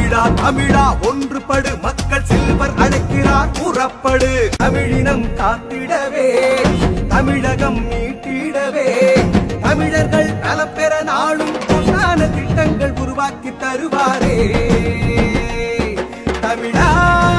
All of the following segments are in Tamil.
தமிழா தமிழா ஒன்றுபடு மக்கள் செல்வர் அழைக்கிறார் புறப்படு தமிழினம் காத்திடவே தமிழகம் மீட்டிடவே தமிழர்கள் நலப்பெற நாளும் பொன்னான திட்டங்கள் உருவாக்கி தருவாரே தமிழா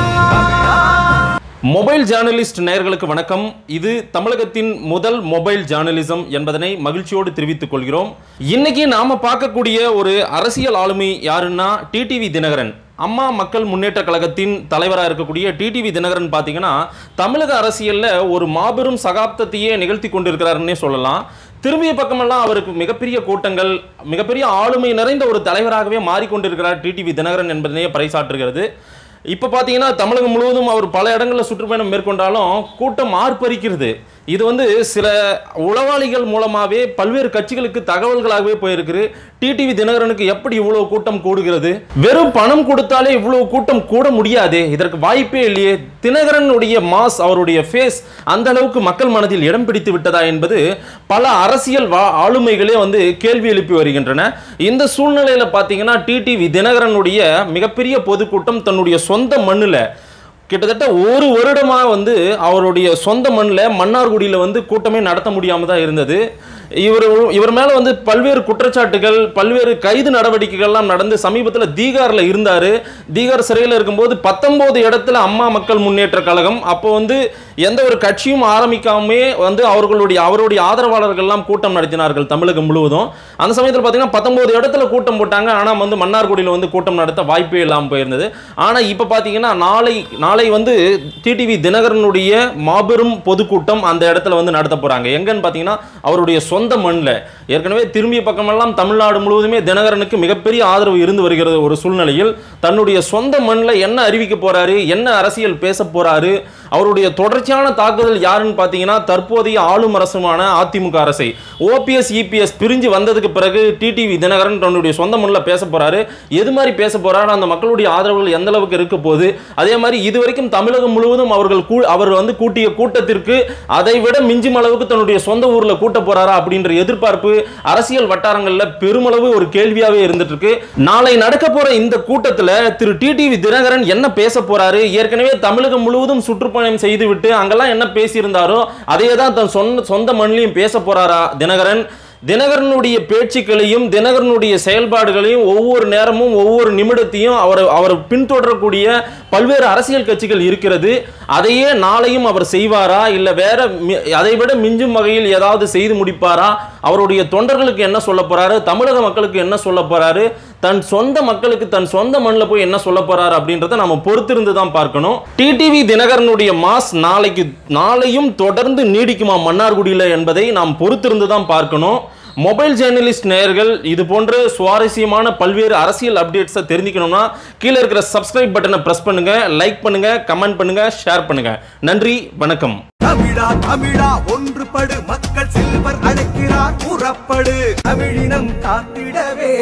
மொபைல் ஜேர்னலிஸ்ட் நேயர்களுக்கு வணக்கம் இது தமிழகத்தின் முதல் மொபைல் ஜேர்னலிசம் என்பதனை மகிழ்ச்சியோடு தெரிவித்துக் கொள்கிறோம் இன்னைக்கு நாம பார்க்கக்கூடிய ஒரு அரசியல் ஆளுமை யாருன்னா டிடிவி தினகரன் அம்மா மக்கள் முன்னேற்ற கழகத்தின் தலைவராக இருக்கக்கூடிய டிடிவி தினகரன் பார்த்தீங்கன்னா தமிழக அரசியல்ல ஒரு மாபெரும் சகாப்தத்தையே நிகழ்த்தி கொண்டிருக்கிறாருன்னே சொல்லலாம் திரும்பிய பக்கமெல்லாம் அவருக்கு மிகப்பெரிய கூட்டங்கள் மிகப்பெரிய ஆளுமை நிறைந்த ஒரு தலைவராகவே மாறிக்கொண்டிருக்கிறார் டிடிவி தினகரன் என்பதனையே பறைசாற்றுகிறது இப்போ பார்த்தீங்கன்னா தமிழகம் முழுவதும் அவர் பல இடங்களில் சுற்றுப்பயணம் மேற்கொண்டாலும் கூட்டம் ஆர்ப்பரிக்கிறது இது வந்து சில உளவாளிகள் மூலமாகவே பல்வேறு கட்சிகளுக்கு தகவல்களாகவே போயிருக்கு டிடிவி தினகரனுக்கு எப்படி இவ்வளவு கூட்டம் கூடுகிறது வெறும் பணம் கொடுத்தாலே இவ்வளவு கூட்டம் கூட முடியாதே இதற்கு வாய்ப்பே இல்லையே தினகரனுடைய மாஸ் அவருடைய ஃபேஸ் அந்த அளவுக்கு மக்கள் மனதில் இடம் பிடித்து விட்டதா என்பது பல அரசியல் வா- ஆளுமைகளே வந்து கேள்வி எழுப்பி வருகின்றன இந்த சூழ்நிலையில பார்த்தீங்கன்னா டிடிவி தினகரனுடைய மிகப்பெரிய பொதுக்கூட்டம் தன்னுடைய சொந்த மண்ணில் கிட்டத்தட்ட ஒரு வருடமா வந்து அவருடைய சொந்த மண்ணில் மன்னார்குடியில் வந்து கூட்டமே நடத்த முடியாமல் தான் இருந்தது இவர் இவர் மேலே வந்து பல்வேறு குற்றச்சாட்டுகள் பல்வேறு கைது நடவடிக்கைகள்லாம் நடந்து சமீபத்தில் தீகாரில் இருந்தார் தீகார் சிறையில் இருக்கும்போது பத்தொம்போது இடத்துல அம்மா மக்கள் முன்னேற்ற கழகம் அப்போ வந்து எந்த ஒரு கட்சியும் ஆரம்பிக்காமே வந்து அவர்களுடைய அவருடைய ஆதரவாளர்கள்லாம் கூட்டம் நடத்தினார்கள் தமிழகம் முழுவதும் அந்த சமயத்தில் பார்த்தீங்கன்னா பத்தொம்போது இடத்துல கூட்டம் போட்டாங்க ஆனால் வந்து மன்னார்குடியில் வந்து கூட்டம் நடத்த வாய்ப்பே இல்லாமல் போயிருந்தது ஆனால் இப்போ பார்த்தீங்கன்னா நாளை நாளை வந்து டிடிவி தினகரனுடைய மாபெரும் பொதுக்கூட்டம் அந்த இடத்துல வந்து நடத்த போகிறாங்க எங்கன்னு பார்த்தீங்கன்னா அவருடைய சொந்த மண்ணில் ஏற்கனவே திரும்பிய பக்கமெல்லாம் தமிழ்நாடு முழுவதுமே தினகரனுக்கு மிகப்பெரிய ஆதரவு இருந்து வருகிறது ஒரு சூழ்நிலையில் தன்னுடைய சொந்த மண்ணில் என்ன அறிவிக்க போறாரு என்ன அரசியல் பேச போறாரு அவருடைய தொடர்ச்சியான தாக்குதல் யாருன்னு பார்த்தீங்கன்னா தற்போதைய ஆளும் அரசுமான அதிமுக அரசை ஓபிஎஸ் இபிஎஸ் பிரிஞ்சு வந்ததுக்கு பிறகு டிடிவி தினகரன் தன்னுடைய சொந்த மண்ணில் பேச போறாரு எது மாதிரி பேச போறாரு அந்த மக்களுடைய ஆதரவுகள் எந்த அளவுக்கு இருக்க போகுது அதே மாதிரி இதுவரைக்கும் தமிழகம் முழுவதும் அவர்கள் கூ- அவர் வந்து கூட்டிய கூட்டத்திற்கு அதை விட மிஞ்சும் அளவுக்கு தன்னுடைய சொந்த ஊர்ல கூட்ட போறாரா அப்படின்ற எதிர்பார்ப்பு அரசியல் வட்டாரங்கள்ல பெருமளவு ஒரு கேள்வியாவே இருந்துட்டு இருக்கு நாளை நடக்க போற இந்த கூட்டத்துல திரு டிடிவி தினகரன் என்ன பேச போறாரு ஏற்கனவே தமிழகம் முழுவதும் சுற்றுப்பயணம் செய்துவிட்டு அங்கெல்லாம் என்ன பேசியிருந்தாரோ அதையே தான் தன் சொந்த சொந்த மண்ணிலையும் பேச போறாரா தினகரன் தினகரனுடைய பேச்சுக்களையும் தினகரனுடைய செயல்பாடுகளையும் ஒவ்வொரு நேரமும் ஒவ்வொரு நிமிடத்தையும் அவர் அவர் பின்தொடரக்கூடிய பல்வேறு அரசியல் கட்சிகள் இருக்கிறது அதையே நாளையும் அவர் செய்வாரா இல்லை வேற மி- அதை விட மிஞ்சும் வகையில் ஏதாவது செய்து முடிப்பாரா அவருடைய தொண்டர்களுக்கு என்ன சொல்ல போறாரு தமிழக மக்களுக்கு என்ன சொல்ல போறாரு தன் சொந்த மக்களுக்கு தன் சொந்த மண்ணில் போய் என்ன சொல்ல போறாரு அப்படின்றத நம்ம பொறுத்திருந்து தான் பார்க்கணும் டிடிவி தினகரனுடைய மாஸ் நாளைக்கு நாளையும் தொடர்ந்து நீடிக்குமா மன்னார்குடியில் என்பதை நாம் பொறுத்திருந்து தான் பார்க்கணும் மொபைல் ஜேர்னலிஸ்ட் நேயர்கள் இது போன்ற சுவாரஸ்யமான பல்வேறு அரசியல் அப்டேட்ஸை தெரிஞ்சுக்கணும்னா கீழே இருக்கிற சப்ஸ்கிரைப் பட்டனை பிரஸ் பண்ணுங்க லைக் பண்ணுங்க கமெண்ட் பண்ணுங்க ஷேர் பண்ணுங்க நன்றி வணக்கம் தமிழா தமிழா ஒன்றுபடு மக்கள் செல்வர் அழைக்கிறார் புறப்படு தமிழினம் காத்திடவே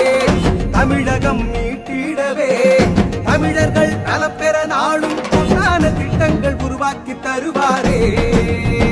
தமிழகம் மீட்டிடவே தமிழர்கள் நலப்பெற நாளும் பொன்னான திட்டங்கள் உருவாக்கி தருவாரே